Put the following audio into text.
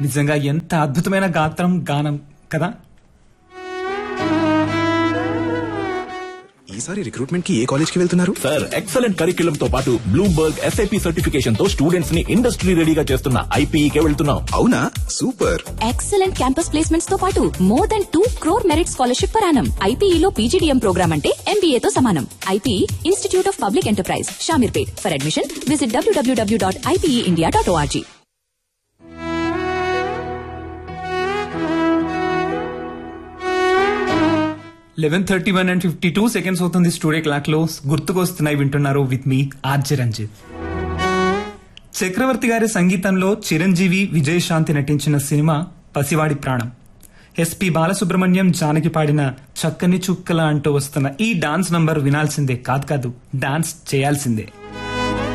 నిజంగా ఎంత అద్భుతమైన గాత్రం గానం కదా ఈసారి రిక్రూట్మెంట్ కి ఏ కాలేజ్ కి వెళ్తున్నారు సార్ ఎక్సలెంట్ కరిక్యులం తో పాటు బ్లూంబర్గ్ ఎస్ఐపి సర్టిఫికేషన్ తో స్టూడెంట్స్ ని ఇండస్ట్రీ రెడీగా చేస్తున్న ఐపీఈకే వెళ్తున్నాం అవునా సూపర్ ఎక్సలెంట్ క్యాంపస్ ప్లేస్మెంట్స్ తో పాటు more than two crore merit scholarship per annum ఐపీఈలో పీజీడీఎం ప్రోగ్రామ్ అంటే ఎంబీఏ తో సమానం IPE institute of public enterprise Shamirpet for admission visit W W W dot IPE India dot ORG eleven thirty one and fifty two seconds అవుతుంది studio clock లో గుర్తుకొస్తున్నాయి వింటున్నారు with మీ RJ Ranjith Chakravarthi గారి సంగీతంలో చిరంజీవి విజయశాంతి నటించిన సినిమా పసివాడి ప్రాణం ఎస్పి బాలసుబ్రహ్మణ్యం జానకి పాడిన చక్కని చుక్కల అంటూ వస్తున్న ఈ డాన్స్ నంబర్ వినాల్సిందే కాదు కాదు డాన్స్ చేయాల్సిందే